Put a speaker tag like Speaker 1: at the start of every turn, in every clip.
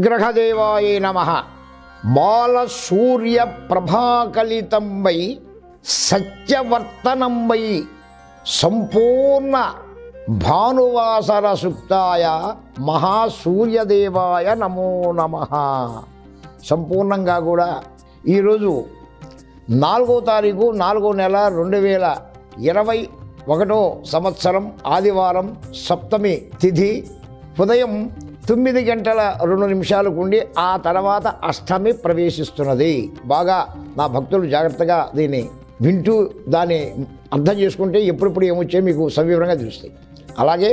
Speaker 1: నవగ్రహదేవాయ నమ బాల సూర్య ప్రభాకలితంబై సత్యవర్తనంబై సంపూర్ణ భానువాసర సుప్తాయ మహాసూర్యదేవాయ నమో నమ సంపూర్ణంగా కూడా ఈరోజు నాలుగో తారీఖు నాలుగో నెల రెండు వేల ఇరవై ఒకటో సంవత్సరం ఆదివారం సప్తమి తిథి ఉదయం తొమ్మిది గంటల రెండు నిమిషాలకు ఉండి ఆ తర్వాత అష్టమి ప్రవేశిస్తున్నది బాగా నా భక్తులు జాగ్రత్తగా దీన్ని వింటూ దాన్ని అర్థం చేసుకుంటే ఎప్పుడెప్పుడు ఏమొచ్చాయో మీకు సవివరంగా తెలుస్తాయి అలాగే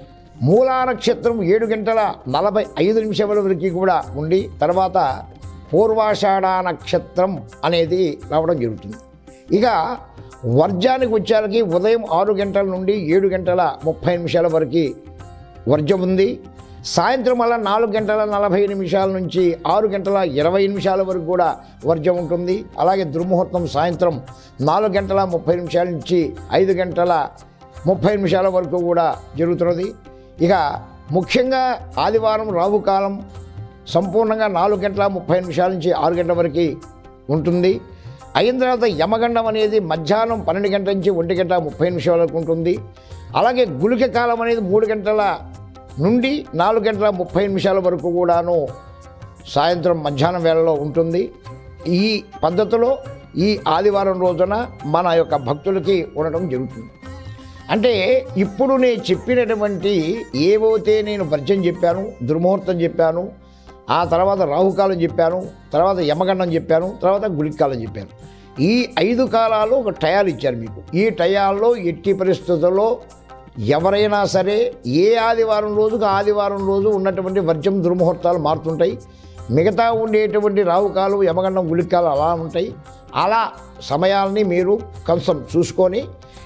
Speaker 1: మూలా నక్షత్రం ఏడు గంటల నలభై ఐదు నిమిషాల వరకు కూడా ఉండి తర్వాత పూర్వాషాఢ నక్షత్రం అనేది రావడం జరుగుతుంది ఇక వర్జానికి వచ్చేసరికి ఉదయం ఆరు గంటల నుండి ఏడు గంటల ముప్పై నిమిషాల వరకు వర్జం ఉంది సాయంత్రం వల్ల నాలుగు గంటల నలభై నిమిషాల నుంచి ఆరు గంటల ఇరవై నిమిషాల వరకు కూడా వర్జం ఉంటుంది అలాగే దుర్ముహూర్తం సాయంత్రం నాలుగు గంటల ముప్పై నిమిషాల నుంచి ఐదు గంటల ముప్పై నిమిషాల వరకు కూడా జరుగుతున్నది ఇక ముఖ్యంగా ఆదివారం రాహుకాలం సంపూర్ణంగా నాలుగు గంటల ముప్పై నిమిషాల నుంచి ఆరు గంటల వరకు ఉంటుంది అయిన తర్వాత యమగండం అనేది మధ్యాహ్నం పన్నెండు గంటల నుంచి ఒంటి గంట ముప్పై నిమిషాల వరకు ఉంటుంది అలాగే గుళిక కాలం అనేది మూడు గంటల నుండి నాలుగు గంటల ముప్పై నిమిషాల వరకు కూడాను సాయంత్రం మధ్యాహ్నం వేళలో ఉంటుంది ఈ పద్ధతిలో ఈ ఆదివారం రోజున మన యొక్క భక్తులకి ఉండటం జరుగుతుంది అంటే ఇప్పుడు నేను చెప్పినటువంటి ఏవైతే నేను వర్జం చెప్పాను దుర్ముహూర్తం చెప్పాను ఆ తర్వాత రాహుకాలం చెప్పాను తర్వాత యమగండం చెప్పాను తర్వాత గుళికాలం చెప్పాను ఈ ఐదు కాలాలు ఒక టయాలు ఇచ్చారు మీకు ఈ టయాల్లో ఎట్టి పరిస్థితుల్లో ఎవరైనా సరే ఏ ఆదివారం రోజుకు ఆదివారం రోజు ఉన్నటువంటి వర్జం దుర్ముహూర్తాలు మారుతుంటాయి మిగతా ఉండేటువంటి రావుకాలు యమగండం గుళికాలు అలా ఉంటాయి అలా సమయాల్ని మీరు కనసం చూసుకొని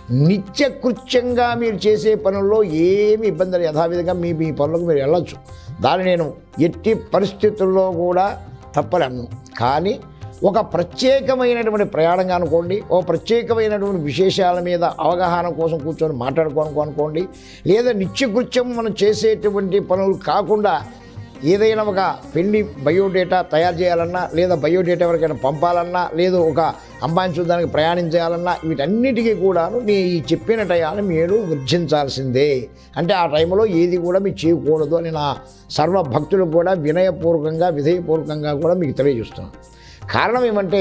Speaker 1: నిత్యకృత్యంగా మీరు చేసే పనుల్లో ఏమి ఇబ్బంది లేదు యథావిధంగా మీ మీ పనులకు మీరు వెళ్ళొచ్చు దాన్ని నేను ఎట్టి పరిస్థితుల్లో కూడా తప్పలేను కానీ ఒక ప్రత్యేకమైనటువంటి ప్రయాణంగా అనుకోండి ఓ ప్రత్యేకమైనటువంటి విశేషాల మీద అవగాహన కోసం కూర్చొని మాట్లాడుకోనుకో అనుకోండి లేదా నిత్యకృత్యం మనం చేసేటువంటి పనులు కాకుండా ఏదైనా ఒక పెళ్లి బయోడేటా తయారు చేయాలన్నా లేదా బయోడేటా ఎవరికైనా పంపాలన్నా లేదా ఒక అమ్మాయిని చూడడానికి ప్రయాణించాలన్నా వీటన్నిటికీ కూడాను మీ ఈ చెప్పిన టయాన్ని మీరు వర్జించాల్సిందే అంటే ఆ టైంలో ఏది కూడా మీరు చేయకూడదు అని నా సర్వ భక్తులకు కూడా వినయపూర్వకంగా విధేయపూర్వకంగా కూడా మీకు తెలియజేస్తున్నాను కారణం ఏమంటే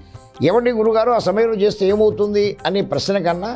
Speaker 1: ఎవరి గురుగారు ఆ సమయంలో చేస్తే ఏమవుతుంది అనే ప్రశ్న కన్నా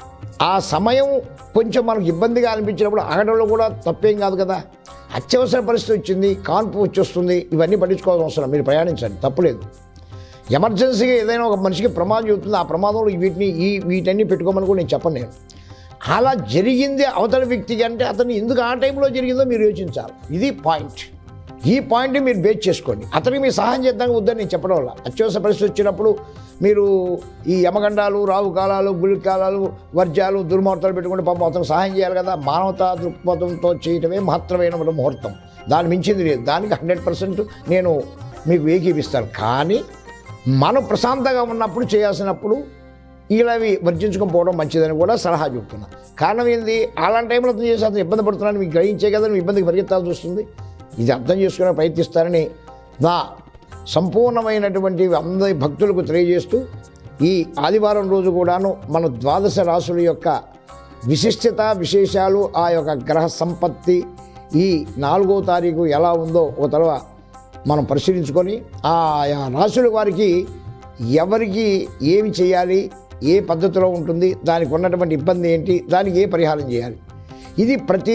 Speaker 1: ఆ సమయం కొంచెం మనకు ఇబ్బందిగా అనిపించినప్పుడు ఆగడంలో కూడా తప్పేం కాదు కదా అత్యవసర పరిస్థితి వచ్చింది కాన్పు వచ్చేస్తుంది ఇవన్నీ పట్టించుకోవాల్సిన అవసరం మీరు ప్రయాణించండి తప్పులేదు ఎమర్జెన్సీగా ఏదైనా ఒక మనిషికి ప్రమాదం చెబుతుంది ఆ ప్రమాదంలో వీటిని ఈ వీటన్ని పెట్టుకోమని కూడా నేను చెప్పను నేను అలా జరిగింది అవతల వ్యక్తికి అంటే అతను ఎందుకు ఆ టైంలో జరిగిందో మీరు యోచించాలి ఇది పాయింట్ ఈ పాయింట్ని మీరు బేస్ చేసుకోండి అతనికి మీరు సహాయం చేద్దాం వద్దని నేను చెప్పడం వల్ల అత్యవసర పరిస్థితి వచ్చినప్పుడు మీరు ఈ యమగండాలు రావు కాలాలు గుళి కాలాలు వర్జాలు దుర్ముహూర్తాలు పెట్టుకుంటే పాపం అతను సహాయం చేయాలి కదా మానవతా దృక్పథంతో చేయటమే మహత్తరమైన ముహూర్తం దాని మించింది లేదు దానికి హండ్రెడ్ పర్సెంట్ నేను మీకు ఏకీపిస్తాను కానీ మనం ప్రశాంతంగా ఉన్నప్పుడు చేయాల్సినప్పుడు ఇలావి వర్జించుకొని పోవడం మంచిదని కూడా సలహా చెప్తున్నా కారణం ఏంది అలాంటి టైంలో అతను చేసి అతను ఇబ్బంది పడుతున్నాను మీకు గ్రహించే కదా నువ్వు ఇబ్బందికి పరిగెత్తాల్సి వస్తుంది ఇది అర్థం చేసుకునే ప్రయత్నిస్తారని నా సంపూర్ణమైనటువంటి అందరి భక్తులకు తెలియజేస్తూ ఈ ఆదివారం రోజు కూడాను మన ద్వాదశ రాశుల యొక్క విశిష్టత విశేషాలు ఆ యొక్క గ్రహ సంపత్తి ఈ నాలుగో తారీఖు ఎలా ఉందో ఒక తర్వాత మనం పరిశీలించుకొని ఆయా రాశుల వారికి ఎవరికి ఏమి చేయాలి ఏ పద్ధతిలో ఉంటుంది దానికి ఉన్నటువంటి ఇబ్బంది ఏంటి దానికి ఏ పరిహారం చేయాలి ఇది ప్రతి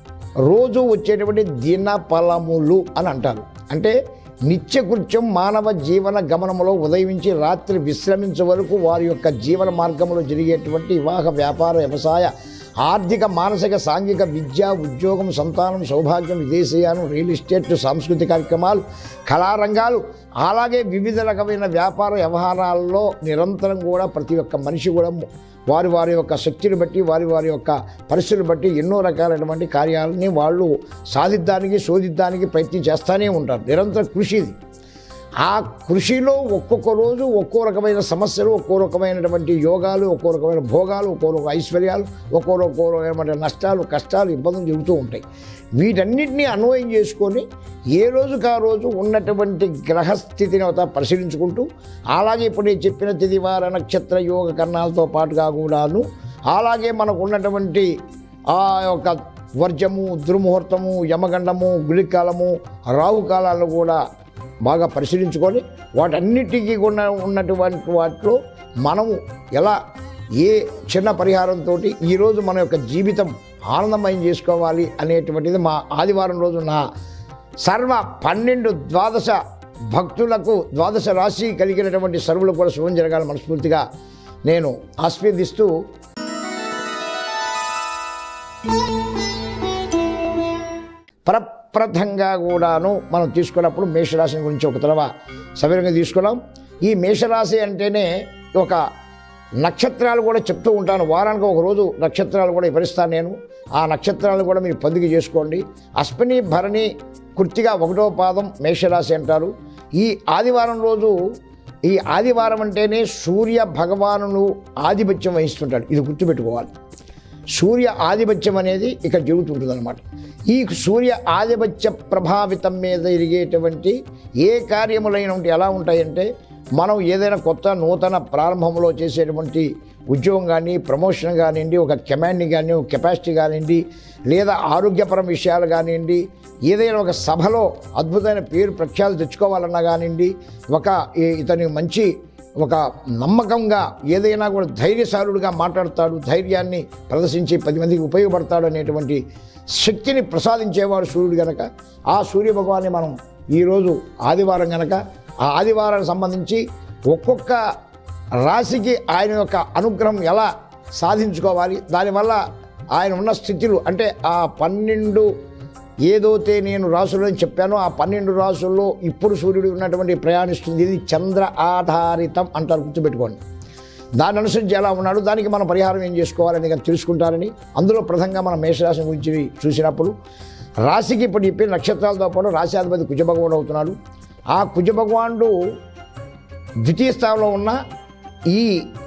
Speaker 1: రోజు వచ్చేటువంటి దిన ఫలములు అని అంటారు అంటే నిత్యకృత్యం మానవ జీవన గమనంలో ఉదయించి రాత్రి విశ్రమించే వరకు వారి యొక్క జీవన మార్గంలో జరిగేటువంటి వివాహ వ్యాపార వ్యవసాయ ఆర్థిక మానసిక సాంఘిక విద్య ఉద్యోగం సంతానం సౌభాగ్యం విదేశీయానం రియల్ ఎస్టేట్ సాంస్కృతిక కార్యక్రమాలు కళారంగాలు అలాగే వివిధ రకమైన వ్యాపార వ్యవహారాల్లో నిరంతరం కూడా ప్రతి ఒక్క మనిషి కూడా వారి వారి యొక్క శక్తిని బట్టి వారి వారి యొక్క పరిస్థితులు బట్టి ఎన్నో రకాలైనటువంటి కార్యాలని వాళ్ళు సాధిద్దానికి శోధిద్దానికి ప్రయత్నం చేస్తూనే ఉంటారు నిరంతర కృషి ఇది ఆ కృషిలో ఒక్కొక్క రోజు ఒక్కో రకమైన సమస్యలు ఒక్కో రకమైనటువంటి యోగాలు ఒక్కో రకమైన భోగాలు ఒక్కో రకమైన ఐశ్వర్యాలు ఒక్కో ఒక్కో రకమైన నష్టాలు కష్టాలు ఇబ్బందులు జరుగుతూ ఉంటాయి వీటన్నిటినీ అన్వయం చేసుకొని ఏ రోజుకు ఆ రోజు ఉన్నటువంటి గ్రహస్థితిని అవుతా పరిశీలించుకుంటూ అలాగే ఇప్పుడు నేను చెప్పిన తిదివార నక్షత్ర యోగ కర్ణాలతో పాటుగా కూడాను అలాగే మనకు ఉన్నటువంటి ఆ యొక్క వర్జము దుర్ముహూర్తము యమగండము గుళికాలము రాహుకాలాలను కూడా బాగా పరిశీలించుకొని వాటన్నిటికీ ఉన్న ఉన్నటువంటి వాటిలో మనము ఎలా ఏ చిన్న పరిహారంతో ఈరోజు మన యొక్క జీవితం ఆనందమయం చేసుకోవాలి అనేటువంటిది మా ఆదివారం రోజు నా సర్వ పన్నెండు ద్వాదశ భక్తులకు ద్వాదశ రాశి కలిగినటువంటి సర్వులకు కూడా శుభం జరగాలని మనస్ఫూర్తిగా నేను ఆస్వాదిస్తూ ప్రప్రథంగా కూడాను మనం తీసుకున్నప్పుడు మేషరాశి గురించి ఒక తరవ సవిరంగా తీసుకున్నాం ఈ మేషరాశి అంటేనే ఒక నక్షత్రాలు కూడా చెప్తూ ఉంటాను వారానికి ఒక రోజు నక్షత్రాలు కూడా వివరిస్తాను నేను ఆ నక్షత్రాలను కూడా మీరు పొందిక చేసుకోండి అశ్విని భరణి కృతిగా ఒకటో పాదం మేషరాశి అంటారు ఈ ఆదివారం రోజు ఈ ఆదివారం అంటేనే సూర్య భగవానుడు ఆధిపత్యం వహిస్తుంటాడు ఇది గుర్తుపెట్టుకోవాలి సూర్య ఆధిపత్యం అనేది ఇక్కడ జరుగుతుంటుందన్నమాట ఈ సూర్య ఆధిపత్య ప్రభావితం మీద జరిగేటువంటి ఏ కార్యములైన ఎలా ఉంటాయంటే మనం ఏదైనా కొత్త నూతన ప్రారంభంలో చేసేటువంటి ఉద్యోగం కానీ ప్రమోషన్ కానివ్వండి ఒక కెమాండ్ని కానీ ఒక కెపాసిటీ కానివ్వండి లేదా ఆరోగ్యపరం విషయాలు కానివ్వండి ఏదైనా ఒక సభలో అద్భుతమైన పేరు ప్రఖ్యాలు తెచ్చుకోవాలన్నా కానివ్వండి ఒక ఈ- ఇతని మంచి ఒక నమ్మకంగా ఏదైనా కూడా ధైర్యశాలుడిగా మాట్లాడతాడు ధైర్యాన్ని ప్రదర్శించి పది మందికి ఉపయోగపడతాడు అనేటువంటి శక్తిని ప్రసాదించేవాడు సూర్యుడు గనక ఆ సూర్య భగవాన్ని మనం ఈరోజు ఆదివారం గనక ఆ ఆదివారానికి సంబంధించి ఒక్కొక్క రాశికి ఆయన యొక్క అనుగ్రహం ఎలా సాధించుకోవాలి దానివల్ల ఆయన ఉన్న స్థితిలు అంటే ఆ పన్నెండు ఏదైతే నేను రాసులని చెప్పానో ఆ పన్నెండు రాసుల్లో ఇప్పుడు సూర్యుడు ఉన్నటువంటి ప్రయాణిస్తుంది ఇది చంద్ర ఆధారితం అంటారు గుర్తుపెట్టుకోండి దాన్ని అనుసరించి ఎలా ఉన్నాడు దానికి మనం పరిహారం ఏం చేసుకోవాలని కనుక తెలుసుకుంటారని అందులో ప్రధానంగా మనం మేషరాశి గురించి చూసినప్పుడు రాశికి ఇప్పుడు చెప్పిన నక్షత్రాలతో పాటు రాశాధిపతి కుజభగవానుడు అవుతున్నాడు ఆ కుజభగవానుడు ద్వితీయ స్థానంలో ఉన్న ఈ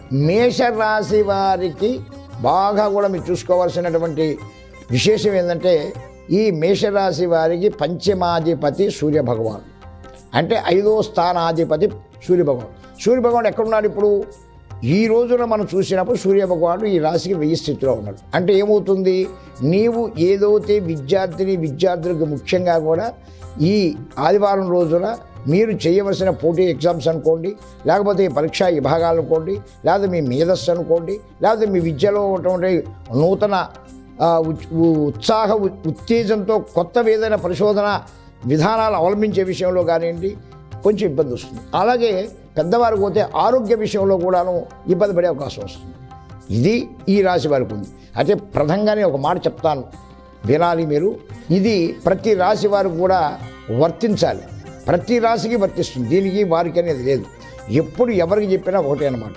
Speaker 1: మేషరాశి వారికి బాగా కూడా మీరు చూసుకోవాల్సినటువంటి విశేషం ఏంటంటే ఈ మేషరాశి వారికి పంచమాధిపతి సూర్యభగవాన్ అంటే ఐదో స్థానాధిపతి సూర్యభగవాన్ సూర్యభగవాన్ ఎక్కడున్నాడు ఇప్పుడు ఈ రోజున మనం చూసినప్పుడు సూర్యభగవానుడు ఈ రాశికి వెయ్యి స్థితిలో ఉన్నాడు అంటే ఏమవుతుంది నీవు ఏదైతే విద్యార్థిని విద్యార్థులకు ముఖ్యంగా కూడా ఈ ఆదివారం రోజున మీరు చేయవలసిన పోటీ ఎగ్జామ్స్ అనుకోండి లేకపోతే ఈ పరీక్షా విభాగాలు అనుకోండి లేకపోతే మీ మేధస్సు అనుకోండి లేకపోతే మీ విద్యలో ఉన్నటువంటి నూతన ఆ, ఉత్- ఉ- ఉత్సాహ ఉ- ఉత్తేజంతో కొత్త ఏదైనా పరిశోధన విధానాలు అవలంబించే విషయంలో కానివ్వండి కొంచెం ఇబ్బంది వస్తుంది అలాగే పెద్దవారు పోతే ఆరోగ్య విషయంలో కూడాను ఇబ్బంది పడే అవకాశం వస్తుంది ఇది ఈ రాశి వారికి ఉంది అయితే ప్రధానంగానే ఒక మాట చెప్తాను వినాలి మీరు ఇది ప్రతి రాశి వారు కూడా వర్తించాలి ప్రతి రాశికి వర్తిస్తుంది దీనికి వారికి అనేది లేదు ఎప్పుడు ఎవరికి చెప్పినా ఒకటే అనమాట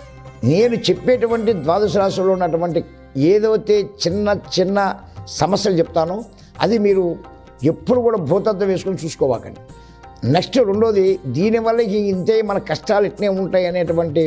Speaker 1: నేను చెప్పేటువంటి ద్వాదశ రాశుల్లో ఉన్నటువంటి ఏదైతే చిన్న చిన్న సమస్యలు చెప్తానో అది మీరు ఎప్పుడు కూడా భూతత్వం వేసుకొని చూసుకోవాకండి నెక్స్ట్ రెండోది దీనివల్ల ఇక ఇంతే మన కష్టాలు ఇట్నే ఉంటాయి అనేటువంటి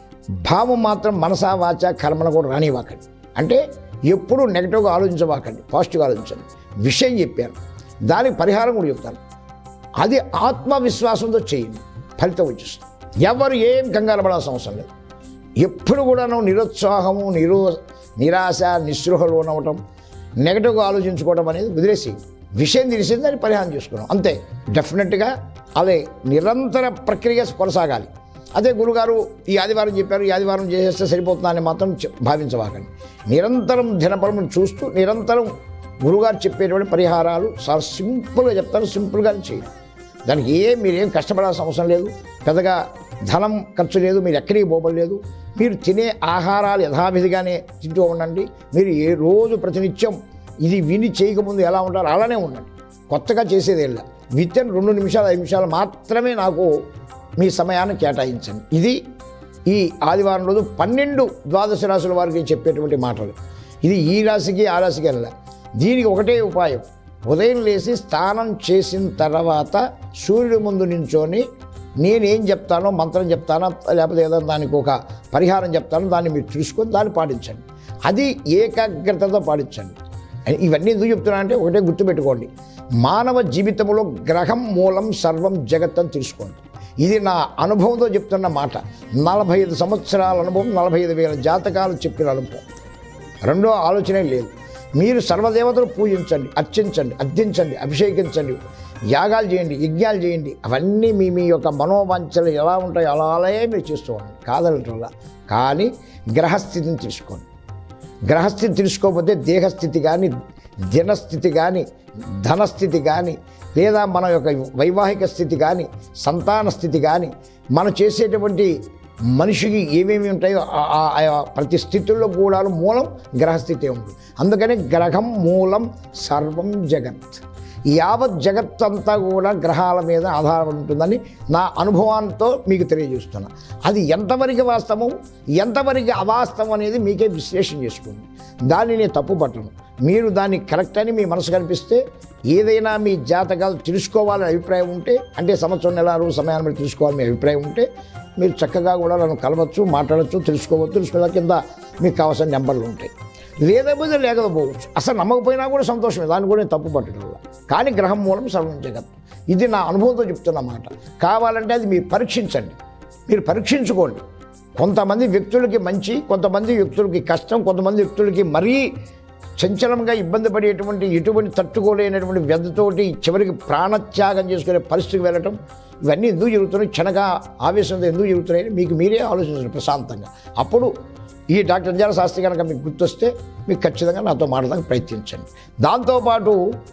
Speaker 1: భావం మాత్రం మనసా వాచ కర్మను కూడా రానివ్వకండి అంటే ఎప్పుడు నెగిటివ్గా ఆలోచించవాకండి పాజిటివ్గా ఆలోచించండి విషయం చెప్పాను దానికి పరిహారం కూడా చెప్తాను అది ఆత్మవిశ్వాసంతో చేయండి ఫలితం వచ్చేస్తుంది ఎవరు ఏం కంగారు పడాల్సిన అవసరం లేదు ఎప్పుడు కూడాను నిరుత్సాహము నిరో నిరాశ నిస్పృహలో ఉండటం నెగటివ్గా ఆలోచించుకోవడం అనేది వదిలేసి విషయం తెలిసింది దాన్ని పరిహారం చేసుకున్నాం అంతే డెఫినెట్గా అదే నిరంతర ప్రక్రియ కొనసాగాలి అదే గురుగారు ఈ ఆదివారం చెప్పారు ఈ ఆదివారం చేసేస్తే సరిపోతుందని మాత్రం చె- భావించవాకండి నిరంతరం దినపరమును చూస్తూ నిరంతరం గురుగారు చెప్పేటువంటి పరిహారాలు చాలా సింపుల్గా చెప్తారు సింపుల్గానే చేయండి దానికి ఏం మీరేం కష్టపడాల్సిన అవసరం లేదు పెద్దగా ధనం ఖర్చు లేదు మీరు ఎక్కడికి పోబడలేదు మీరు తినే ఆహారాలు యథావిధిగానే తింటూ ఉండండి మీరు ఏ రోజు ప్రతినిత్యం ఇది విని చేయకముందు ఎలా ఉంటారో అలానే ఉండండి కొత్తగా చేసేది వెళ్ళ విత్ ఇన్ రెండు నిమిషాలు ఐదు నిమిషాలు మాత్రమే నాకు మీ సమయాన్ని కేటాయించండి ఇది ఈ ఆదివారం రోజు పన్నెండు ద్వాదశ రాశుల వారికి చెప్పేటువంటి మాటలు ఇది ఈ రాశికి ఆ రాశికి వెళ్ళ దీనికి ఒకటే ఉపాయం ఉదయం లేచి స్నానం చేసిన తర్వాత సూర్యుడి ముందు నించొని నేనేం చెప్తానో మంత్రం చెప్తానో లేకపోతే ఏదో దానికి ఒక పరిహారం చెప్తానో దాన్ని మీరు చూసుకొని దాన్ని పాటించండి అది ఏకాగ్రతతో పాటించండి ఇవన్నీ ఎందుకు చెప్తున్నా అంటే ఒకటే గుర్తుపెట్టుకోండి మానవ జీవితంలో గ్రహం మూలం సర్వం జగత్ అని తెలుసుకోండి ఇది నా అనుభవంతో చెప్తున్న మాట నలభై ఐదు సంవత్సరాల అనుభవం నలభై ఐదు వేల జాతకాలు చెప్పిన అనుభవం రెండో ఆలోచనే లేదు మీరు సర్వదేవతలు పూజించండి అర్చించండి అర్థించండి అభిషేకించండి యాగాలు చేయండి యజ్ఞాలు చేయండి అవన్నీ మీ మీ యొక్క మనోవాంఛలు ఎలా ఉంటాయో అలా అలాగే మీరు చేస్తూ ఉండండి కాదనటంలా కానీ గ్రహస్థితిని తీసుకోండి గ్రహస్థితి తెలుసుకోకపోతే దేహస్థితి కానీ దినస్థితి కానీ ధనస్థితి కానీ లేదా మన యొక్క వైవాహిక స్థితి కానీ సంతాన స్థితి కానీ మనం చేసేటువంటి మనిషికి ఏమేమి ఉంటాయో ఆ- ఆ- ఆ ప్రతి స్థితుల్లో కూడా మూలం గ్రహస్థితి ఉంటుంది అందుకని గ్రహం మూలం సర్వం జగత్ యావత్ జగత్ అంతా కూడా గ్రహాల మీద ఆధారపడి ఉంటుందని నా అనుభవాంతో మీకు తెలియజేస్తున్నా అది ఎంతవరకు వాస్తవం ఎంతవరకు అవాస్తవం అనేది మీకే విశ్లేషణ చేసుకోండి దాన్ని నేను తప్పు పట్టను మీరు దాన్ని కరెక్ట్ అని మీ మనసు కనిపిస్తే ఏదైనా మీ జాతకాలు తెలుసుకోవాలని అభిప్రాయం ఉంటే అంటే సంవత్సరం నెల రోజు సమయాన్ని బట్టి తెలుసుకోవాలని మీ అభిప్రాయం ఉంటే మీరు చక్కగా కూడా నన్ను కలవచ్చు మాట్లాడచ్చు తెలుసుకోవచ్చు తెలుసుకున్న కింద మీకు కావాల్సిన నెంబర్లు ఉంటాయి లేకపోతే లేకపోవచ్చు అసలు నమ్మకపోయినా కూడా సంతోషమే దాన్ని కూడా నేను తప్పు పట్టడం వల్ల కానీ గ్రహం మూలం సర్వం జగత్ ఇది నా అనుభవంతో చెప్తున్న మాట కావాలంటే అది మీరు పరీక్షించండి మీరు పరీక్షించుకోండి కొంతమంది వ్యక్తులకి మంచి కొంతమంది వ్యక్తులకి కష్టం కొంతమంది వ్యక్తులకి మరీ చంచలంగా ఇబ్బంది పడేటువంటి ఎటువంటి తట్టుకోలేనటువంటి వ్యధతోటి చివరికి ప్రాణత్యాగం చేసుకునే పరిస్థితికి వెళ్ళటం ఇవన్నీ ఎందుకు జరుగుతున్నాయి క్షణగా ఆవేశంతో ఎందుకు జరుగుతున్నాయని మీకు మీరే ఆలోచించండి ప్రశాంతంగా అప్పుడు ఈ డాక్టర్ అంజాల శాస్త్రి కనుక మీకు గుర్తొస్తే మీకు ఖచ్చితంగా నాతో మాట్లాడడానికి ప్రయత్నించండి దాంతోపాటు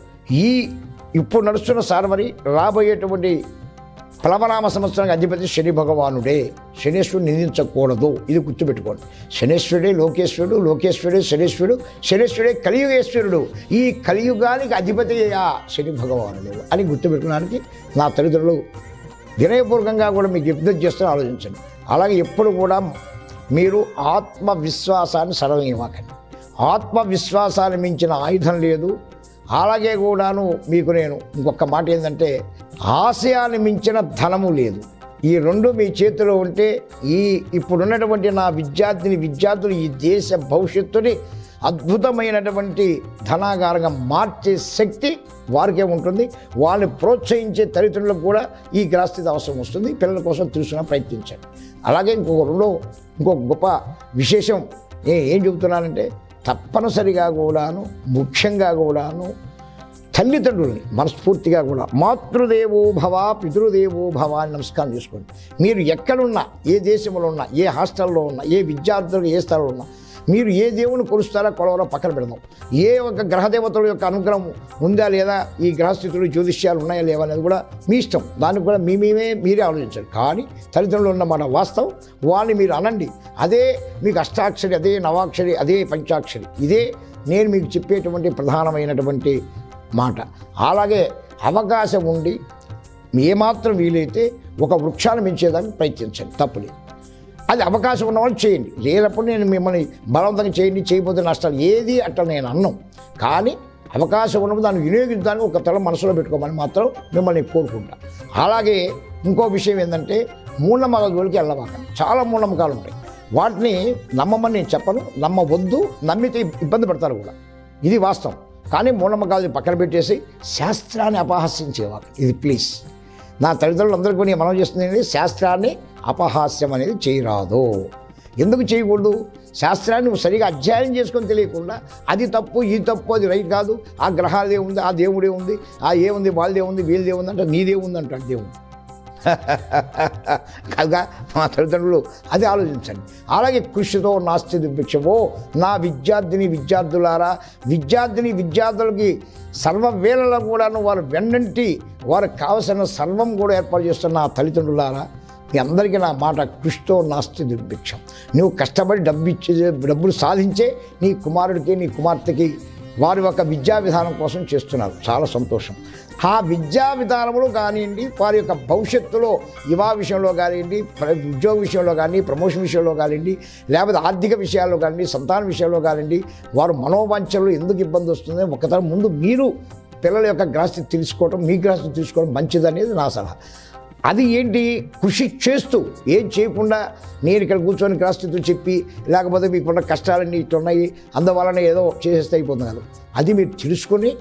Speaker 1: ఈ ఇప్పుడు నడుస్తున్న సార్వరి రాబోయేటువంటి ప్లవనామ సంవత్సరానికి అధిపతి శని భగవానుడే శనేశ్వరుడు నిందించకూడదు ఇది గుర్తుపెట్టుకోండి శనేశ్వరుడే లోకేశ్వరుడు లోకేశ్వరుడే శనేశ్వరుడు శనేశ్వరుడే కలియుగేశ్వరుడు ఈ కలియుగానికి అధిపతి ఆ శని భగవానుడు అని గుర్తుపెట్టుకోవడానికి నా తల్లిదండ్రులు వినయపూర్వకంగా కూడా మీకు విజ్ఞప్తి చేస్తూ ఆలోచించండి అలాగే ఎప్పుడు కూడా మీరు ఆత్మవిశ్వాసాన్ని సడలివ్వకండి ఆత్మవిశ్వాసాన్ని మించిన ఆయుధం లేదు అలాగే కూడాను మీకు నేను ఇంకొక మాట ఏంటంటే ఆశయాన్ని మించిన ధనము లేదు ఈ రెండు మీ చేతిలో ఉంటే ఈ ఇప్పుడున్నటువంటి నా విద్యార్థిని విద్యార్థులు ఈ దేశ భవిష్యత్తుని అద్భుతమైనటువంటి ధనాగారంగా మార్చే శక్తి వారికే ఉంటుంది వాళ్ళని ప్రోత్సహించే తల్లిదండ్రులకు కూడా ఈ గ్రాస్థితి అవసరం వస్తుంది పిల్లల కోసం తెలుసుకున్న ప్రయత్నించండి అలాగే ఇంకొక రెండో ఇంకొక గొప్ప విశేషం నేను ఏం చెబుతున్నానంటే తప్పనిసరిగా కూడాను ముఖ్యంగా కూడాను తల్లిదండ్రుల్ని మనస్ఫూర్తిగా కూడా మాతృదేవో భవ పితృదేవో భవ అని నమస్కారం చేసుకోండి మీరు ఎక్కడున్నా ఏ దేశంలో ఉన్నా ఏ హాస్టల్లో ఉన్నా ఏ విద్యార్థులకు ఏ స్థలంలో ఉన్నా మీరు ఏ దేవుని కొలుస్తారో కొలవరో పక్కన పెడదాం ఏ ఒక గ్రహదేవతల యొక్క అనుగ్రహం ఉందా లేదా ఈ గ్రహస్థితులు జ్యోతిష్యాలు ఉన్నాయా లేవా అనేది కూడా మీ ఇష్టం దానికి కూడా మీ మేమే మీరే ఆలోచించాలి కానీ తల్లిదండ్రులు ఉన్నమాట వాస్తవం వాళ్ళని మీరు అనండి అదే మీకు అష్టాక్షరి అదే నవాక్షరి అదే పంచాక్షరి ఇదే నేను మీకు చెప్పేటువంటి ప్రధానమైనటువంటి మాట అలాగే అవకాశం ఉండి ఏమాత్రం వీలైతే ఒక వృక్షాన్ని పెంచేదానికి ప్రయత్నించండి తప్పులేదు అది అవకాశం ఉన్న వాళ్ళు చేయండి లేనప్పుడు నేను మిమ్మల్ని బలవంతంగా చేయండి చేయకపోతే నష్టాలు ఏది అట్లా నేను అన్నాం కానీ అవకాశం ఉన్నప్పుడు దాన్ని వినియోగించడానికి ఒక తల మనసులో పెట్టుకోమని మాత్రం మిమ్మల్ని కోరుకుంటా అలాగే ఇంకో విషయం ఏంటంటే మూఢనమ్మకాల జోలికి వెళ్ళవాక చాలా మూఢనమ్మకాలు ఉంటాయి వాటిని నమ్మమని నేను చెప్పను నమ్మవద్దు నమ్మితే ఇబ్బంది పడతారు కూడా ఇది వాస్తవం కానీ మూఢనమ్మకాలు పక్కన పెట్టేసి శాస్త్రాన్ని అపహాస్యించేవారు ఇది ప్లీజ్ నా తల్లిదండ్రులందరికీ కూడా నేను మనం చేస్తుంది ఏంటి? శాస్త్రాన్ని అపహాస్యం అనేది చేయరాదు ఎందుకు చేయకూడదు శాస్త్రాన్ని నువ్వు సరిగా అధ్యయనం చేసుకొని తెలియకుండా అది తప్పు ఈ తప్పు అది రైట్ కాదు ఆ గ్రహాలదే ఉంది ఆ దేవుడే ఉంది ఆ ఏముంది వాళ్ళదే ఉంది వీళ్ళదే ఉంది అంటే నీదే ఉంది అంటాడు దేవుడు కాగా మా తల్లిదండ్రులు అది ఆలోచించండి అలాగే కృషితో నాస్తి దుర్భిక్షమో నా విద్యార్థిని విద్యార్థులారా విద్యార్థిని విద్యార్థులకి సర్వవేళలో కూడాను వారు వెన్నంటి వారికి కావలసిన సర్వం కూడా ఏర్పాటు చేస్తున్న నా తల్లిదండ్రులారా మీ అందరికీ నా మాట కృషితో నాస్తి దుర్భిక్షం నువ్వు కష్టపడి డబ్బు ఇచ్చే డబ్బులు సాధించే నీ కుమారుడికి నీ కుమార్తెకి వారి యొక్క విద్యా విధానం కోసం చేస్తున్నారు చాలా సంతోషం ఆ విద్యా విధానంలో కానివ్వండి వారి యొక్క భవిష్యత్తులో యువా విషయంలో కానివ్వండి ప్ర- ఉద్యోగ విషయంలో కానీ ప్రమోషన్ విషయంలో కానివ్వండి లేకపోతే ఆర్థిక విషయాల్లో కానివ్వండి సంతాన విషయంలో కానివ్వండి వారు మనోవాంఛలు ఎందుకు ఇబ్బంది వస్తుంది ఒకతరం ముందు మీరు పిల్లల యొక్క గ్రాస్తి తెలుసుకోవడం మీ గ్రాస్తి తెలుసుకోవడం మంచిదనేది నా సలహా అది ఏంటి కృషి చేస్తూ ఏం చేయకుండా నేను ఇక్కడ కూర్చొని గ్రహస్థితులు చెప్పి లేకపోతే మీకున్న కష్టాలన్నీ ఇట్లా ఉన్నాయి అందువలన ఏదో చేసేస్తే అయిపోతుంది కదా అది మీరు తెలుసుకొని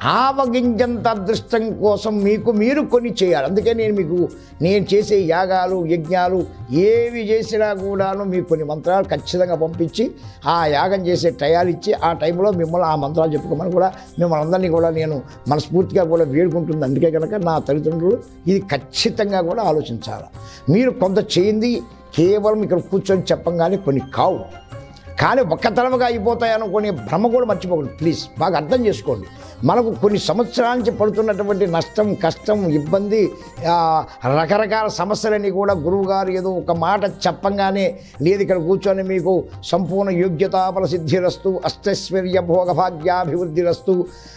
Speaker 1: ఆవగింజంత అదృష్టం కోసం మీకు మీరు కొన్ని చేయాలి అందుకే నేను మీకు నేను చేసే యాగాలు యజ్ఞాలు ఏవి చేసినా కూడాను మీకు కొన్ని మంత్రాలు ఖచ్చితంగా పంపించి ఆ యాగం చేసే టయాలు ఇచ్చి ఆ టైంలో మిమ్మల్ని ఆ మంత్రాలు చెప్పుకోమని కూడా మిమ్మల్ని అందరినీ కూడా నేను మనస్ఫూర్తిగా కూడా వేడుకుంటుంది అందుకే కనుక నా తల్లిదండ్రులు ఇది ఖచ్చితంగా కూడా ఆలోచించాలి మీరు కొంత చేయింది కేవలం ఇక్కడ కూర్చొని చెప్పంగానే కొన్ని కావు కానీ ఒక్క తలముగా అయిపోతాయి అనుకునే భ్రమ కూడా మర్చిపోకండి ప్లీజ్ బాగా అర్థం చేసుకోండి మనకు కొన్ని సంవత్సరాల నుంచి పడుతున్నటువంటి నష్టం కష్టం ఇబ్బంది ఆ, రకరకాల సమస్యలని కూడా గురువుగారు ఏదో ఒక మాట చెప్పంగానే లేదు ఇక్కడ కూర్చొని మీకు సంపూర్ణ యోగ్యతాపల సిద్ధిరస్తు అష్టైశ్వర్య భోగభాగ్యాభివృద్ధిరస్తు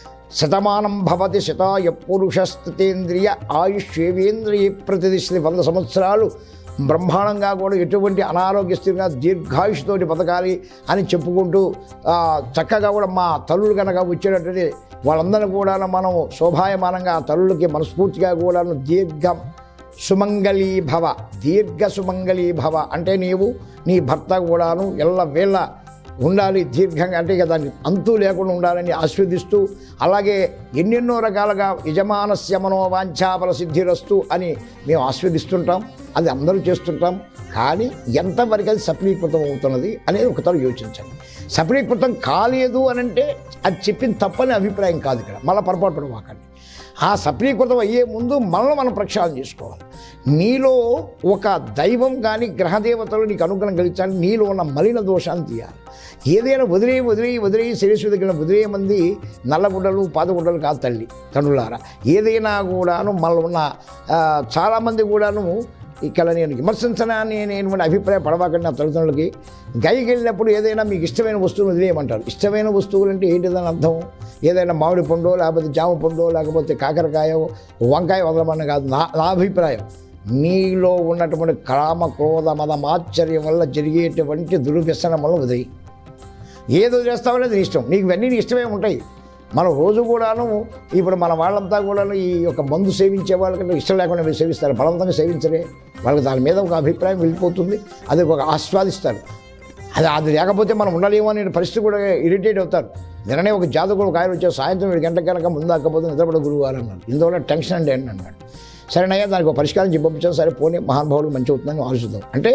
Speaker 1: శతమానం భవతి శతాయ పురుషస్థితేంద్రియ ఆయుష్యేవేంద్రియ ప్రతిదిశ్రీ వంద సంవత్సరాలు బ్రహ్మాండంగా కూడా ఎటువంటి అనారోగ్య స్థితిగా దీర్ఘాయుషుతోటి బతకాలి అని చెప్పుకుంటూ ఆ, చక్కగా కూడా మా తల్లులు కనుక వచ్చేటటువంటి వాళ్ళందరినీ కూడా మనం శోభాయమానంగా ఆ తల్లులకి మనస్ఫూర్తిగా కూడా దీర్ఘం సుమంగళీ భవ దీర్ఘ సుమంగళీ భవ అంటే నీవు నీ భర్త కూడాను ఎల్ల వేళ ఉండాలి దీర్ఘంగా అంటే ఇక దాన్ని అంతు లేకుండా ఉండాలని ఆస్వాదిస్తూ అలాగే ఎన్నెన్నో రకాలుగా యజమానస్య మనోవాంఛాపల సిద్ధిరస్తు అని మేము ఆస్వాదిస్తుంటాం అది అందరూ చేస్తుంటాం కానీ ఎంతవరకు అది సఫలీకృతం అవుతున్నది అనేది ఒకసారి యోచించండి సఫలీకృతం కాలేదు అని అంటే అది చెప్పిన తప్పని అభిప్రాయం కాదు ఇక్కడ మళ్ళీ పొరపాటు పడవాకండి ఆ సఫలీకృతం అయ్యే ముందు మనల్ని మనం ప్రక్షాళన చేసుకోవాలి నీలో ఒక దైవం కానీ గ్రహదేవతలు నీకు అనుగ్రహం కలిగించాలి నీలో ఉన్న మలిన దోషాన్ని తీయాలి ఏదైనా వదిలే వదిలే వదిలే శిరస్సు దగ్గర వదిలే మంది నల్లగుడ్డలు పాదగుడ్డలు కాదు తల్లి తండ్రులారా ఏదైనా కూడాను మనలో ఉన్న ఆ, చాలామంది కూడాను ఇక్కడ నేను విమర్శించడాన్ని నేను అభిప్రాయం పడవాకండి నా తల్లిదండ్రులకి గైకి వెళ్ళినప్పుడు ఏదైనా మీకు ఇష్టమైన వస్తువులు వదిలేయమంటారు ఇష్టమైన వస్తువులు అంటే ఏంటిదని అర్థం ఏదైనా మామిడి పండు లేకపోతే జామ పండు లేకపోతే కాకరకాయ వంకాయ వదలమని కాదు నా నా అభిప్రాయం నీలో ఉన్నటువంటి కామ క్రోధ మద మాశ్చర్యం వల్ల జరిగేటువంటి దుర్వ్యసనం వల్ల వదిలేయి ఏది వదిలేస్తావో అది నీ ఇష్టం నీకు ఇవన్నీ నీ ఇష్టమే ఉంటాయి మనం రోజు కూడాను ఇప్పుడు మన వాళ్ళంతా కూడాను ఈ యొక్క మందు సేవించే వాళ్ళకంటే ఇష్టం లేకుండా వీళ్ళు సేవిస్తారు బలవంతంగా సేవించరే వాళ్ళకి దాని మీద ఒక అభిప్రాయం వెళ్ళిపోతుంది అది ఒక ఆస్వాదిస్తారు అది అది లేకపోతే మనం ఉండలేమో అనే పరిస్థితి కూడా ఇరిటేట్ అవుతారు నిన్ననే ఒక జాతకుడు ఒక ఆయన వచ్చారు సాయంత్రం ఏడు గంటల కనుక ముందు దాకపోతే నిద్రపడ గురువు గారు అన్నారు ఇందువల్ల టెన్షన్ అండి అని అన్నాడు సరేనయ్యా దానికి ఒక పరిష్కారం చెప్పి పంపించాను సరే పోనీ మహానుభావుడు మంచి అవుతుందని ఆలోచిద్దాం అంటే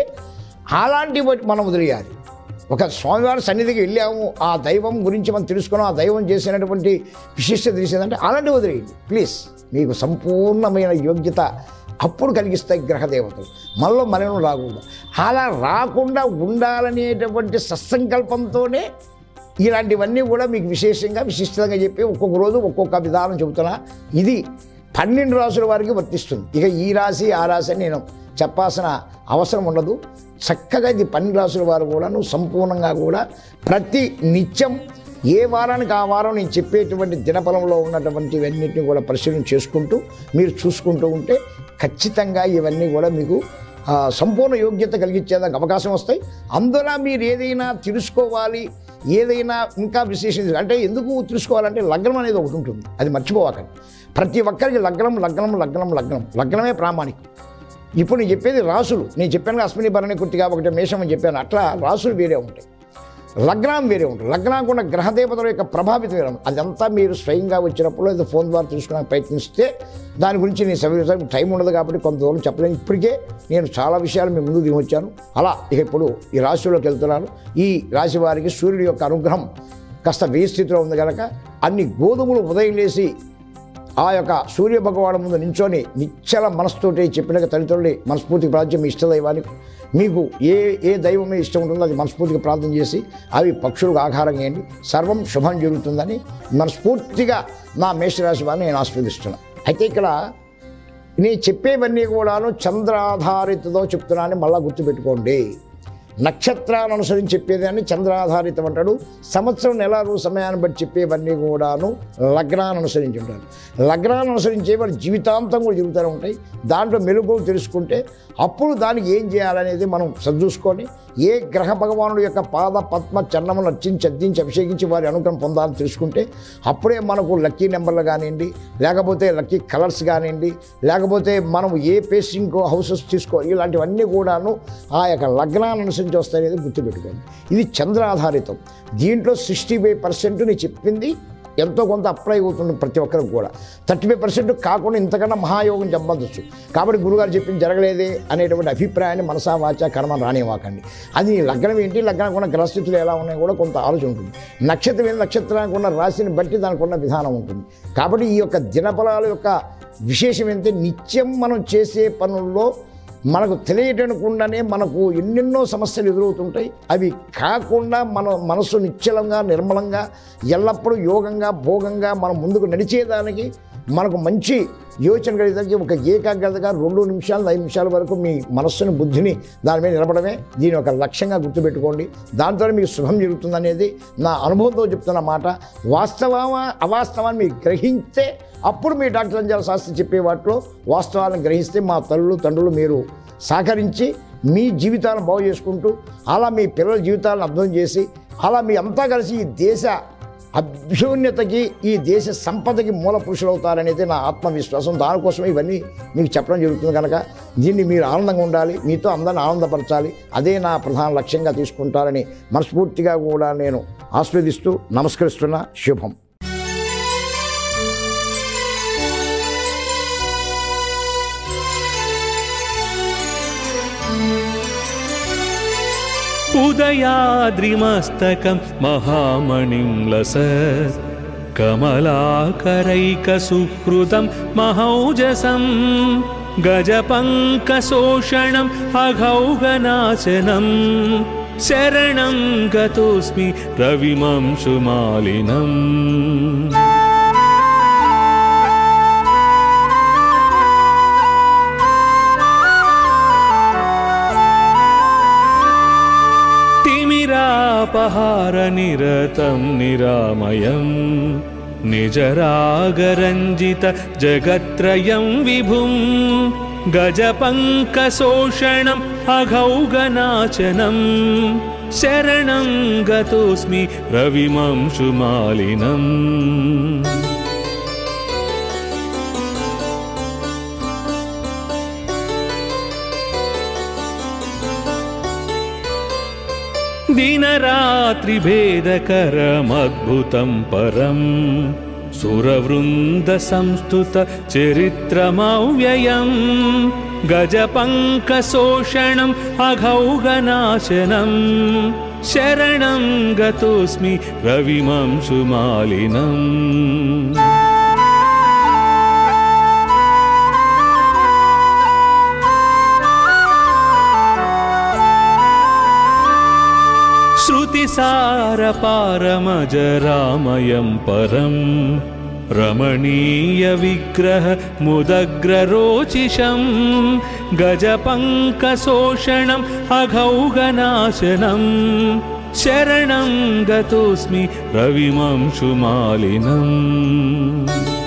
Speaker 1: అలాంటి వాటి మనం వదిలేయాలి ఒక స్వామివారి సన్నిధికి వెళ్ళాము ఆ దైవం గురించి మనం తెలుసుకున్నాం ఆ దైవం చేసినటువంటి విశిష్టత తెలిసిందంటే అలాంటివి వదిలేయండి ప్లీజ్ మీకు సంపూర్ణమైన యోగ్యత అప్పుడు కలిగిస్తాయి గ్రహదేవతలు మనలో మనం రాకూడదు అలా రాకుండా ఉండాలనేటువంటి సత్సంకల్పంతోనే ఇలాంటివన్నీ కూడా మీకు విశేషంగా విశిష్టంగా చెప్పి ఒక్కొక్క రోజు ఒక్కొక్క విధానం చెబుతున్నా ఇది పన్నెండు రాసుల వారికి వర్తిస్తుంది ఇక ఈ రాశి ఆ రాశి అని నేను చెప్పాల్సిన అవసరం ఉండదు చక్కగా ఇది పన్నెండు రాసుల వారు కూడాను సంపూర్ణంగా కూడా ప్రతి నిత్యం ఏ వారానికి ఆ వారం నేను చెప్పేటువంటి దినఫలంలో ఉన్నటువంటివన్నిటిని కూడా పరిశీలన చేసుకుంటూ మీరు చూసుకుంటూ ఉంటే ఖచ్చితంగా ఇవన్నీ కూడా మీకు ఆ, సంపూర్ణ యోగ్యత కలిగించేదానికి అవకాశం వస్తాయి అందులో మీరు ఏదైనా తెలుసుకోవాలి ఏదైనా ఇంకా విశేషం అంటే ఎందుకు తెలుసుకోవాలంటే లగ్నం అనేది ఒకటి ఉంటుంది అది మర్చిపోవాకండి ప్రతి ఒక్కరికి లగ్నం లగ్నం లగ్నం లగ్నం లగ్నమే ప్రామాణికం ఇప్పుడు నేను చెప్పేది రాసులు నేను చెప్పాను కదా, అశ్విని భరణి కుర్తిగా ఒకటి మేషం అని చెప్పాను అట్లా రాసులు వేరే ఉంటాయి లగ్నం వేరే ఉంటుంది లగ్నానికి ఉన్న గ్రహదేవతల యొక్క ప్రభావితం వేరే ఉంటుంది అదంతా మీరు స్వయంగా వచ్చినప్పుడు ఏదో ఫోన్ ద్వారా తెలుసుకోవడానికి ప్రయత్నిస్తే దాని గురించి నేను సవివరం టైం ఉండదు కాబట్టి కొంత దూరం చెప్పలేను ఇప్పటికే నేను చాలా విషయాలు మీ ముందుకు దిగొచ్చాను అలా ఇక ఇప్పుడు ఈ రాశిలోకి వెళ్తున్నాను ఈ రాశి వారికి సూర్యుడి యొక్క అనుగ్రహం కాస్త వేయి స్థితిలో ఉంది కనుక అన్ని గోధుమలు ఉదయం లేసి ఆ యొక్క సూర్య భగవాను ముందు నించొని నిశ్చల మనసుతోటి చెప్పిన తల్లిదండ్రులు మనస్ఫూర్తిగా ప్రార్థన మీ ఇష్టదైవానికి మీకు ఏ ఏ దైవం ఇష్టం ఉంటుందో అది మనస్ఫూర్తిగా ప్రార్థన చేసి అవి పక్షులకు ఆహారం చేయండి సర్వం శుభం జరుగుతుందని మనస్ఫూర్తిగా నా మేషరాశి వారిని నేను ఆస్వాదిస్తున్నాను అయితే ఇక్కడ నేను చెప్పేవన్నీ కూడాను చంద్రాధారితతో చెప్తున్నానని మళ్ళీ గుర్తుపెట్టుకోండి నక్షత్రాలను అనుసరించి చెప్పేదాన్ని చంద్రాధారితం అంటాడు సంవత్సరం నెల రోజు సమయాన్ని బట్టి చెప్పేవన్నీ కూడాను లగ్నాన్ని అనుసరించి ఉంటారు లగ్నాన్ని అనుసరించే వారి జీవితాంతం కూడా జరుగుతూనే ఉంటాయి దాంట్లో మెలుగులు తెలుసుకుంటే అప్పుడు దానికి ఏం చేయాలనేది మనం సర్దూసుకొని ఏ గ్రహ భగవానుడు యొక్క పాద పద్మ చరణములు అర్చించి అద్దించి అభిషేకించి వారి అనుగ్రహం పొందాలని తెలుసుకుంటే అప్పుడే మనకు లక్కీ నెంబర్లు కానివ్వండి లేకపోతే లక్కీ కలర్స్ కానివ్వండి లేకపోతే మనం ఏ పేసింగ్ హౌసెస్ తీసుకో ఇలాంటివన్నీ కూడాను ఆ యొక్క లగ్నాన్ని అనుసరించి వస్తాయనేది గుర్తుపెట్టుకోండి ఇది చంద్ర ఆధారితం దీంట్లో సిక్స్టీ ఫైవ్ పర్సెంట్ నేను చెప్పింది ఎంతో కొంత అప్లై అవుతుంది ప్రతి ఒక్కరికి కూడా థర్టీ ఫైవ్ పర్సెంట్ కాకుండా ఇంతకన్నా మహాయోగం చెప్పవచ్చు కాబట్టి గురుగారు చెప్పింది జరగలేదే అనేటువంటి అభిప్రాయాన్ని మనసా వాచ కర్మ రానివ్వకండి అది లగ్నం ఏంటి లగ్నానికి ఉన్న గ్రహస్థితులు ఎలా ఉన్నాయో కూడా కొంత ఆలోచన ఉంటుంది నక్షత్రం ఏంటి నక్షత్రానికి ఉన్న రాశిని బట్టి దానికి ఉన్న విధానం ఉంటుంది కాబట్టి ఈ యొక్క దినఫలాల యొక్క విశేషం ఏంటంటే నిత్యం మనం చేసే పనుల్లో మనకు తెలియటనుకుండానే మనకు ఎన్నెన్నో సమస్యలు ఎదురవుతుంటాయి అవి కాకుండా మన మనసు నిశ్చలంగా నిర్మలంగా ఎల్లప్పుడూ యోగంగా భోగంగా మనం ముందుకు నడిచేదానికి మనకు మంచి యోచన కలిగేదానికి ఒక ఏకాగ్రతగా రెండు నిమిషాలు ఐదు నిమిషాల వరకు మీ మనస్సుని బుద్ధిని దాని మీద నిలబడమే దీని ఒక లక్ష్యంగా గుర్తుపెట్టుకోండి దాంతో మీకు శుభం జరుగుతుందనేది నా అనుభవంతో చెప్తున్న మాట వాస్తవమా అవాస్తవాన్ని మీరు గ్రహిస్తే అప్పుడు మీ డాక్టర్ అంజాల శాస్త్రి చెప్పే వాటిలో వాస్తవాలను గ్రహిస్తే మా తల్లులు తండ్రులు మీరు సహకరించి మీ జీవితాలను బాగు చేసుకుంటూ అలా మీ పిల్లల జీవితాలను అర్థం చేసి అలా మీ అంతా కలిసి ఈ దేశ అభ్యున్నతకి ఈ దేశ సంపదకి మూల పురుషులు అవుతారనేది నా ఆత్మవిశ్వాసం దానికోసం ఇవన్నీ మీకు చెప్పడం జరుగుతుంది కనుక దీన్ని మీరు ఆనందంగా ఉండాలి మీతో అందరిని ఆనందపరచాలి అదే నా ప్రధాన లక్ష్యంగా తీసుకుంటారని మనస్ఫూర్తిగా కూడా నేను ఆస్వాదిస్తూ నమస్కరిస్తున్న శుభం
Speaker 2: उदयाद्रिमस्तकं महामणिं लसत् कमलाकरैकसुहृदं महौजसं गजपङ्कशोषणम् अघौगनाशनं शरणं गतोऽस्मि रविमंशुमालिनम् तिमिरापहारनिरतं निरामयं निजरागरञ्जित जगत्त्रयं विभुं गजपङ्कशोषणम् अघौगनाशनं शरणं गतोऽस्मि रविमंशुमालिनम् दिनरात्रिभेदकरमद्भुतं परम् सुरवृन्दसंस्तुतचरित्रमव्ययम् गजपङ्कशोषणम् अघौगनाशनं शरणं गतोऽस्मि रविमंशुमालिनम् श्रुतिसारपारमजरामयं परं रमणीयविग्रहमुदग्ररोचिषं गजपङ्कशोषणम् अघौगनाशनं शरणं गतोऽस्मि रविमंशुमालिनम्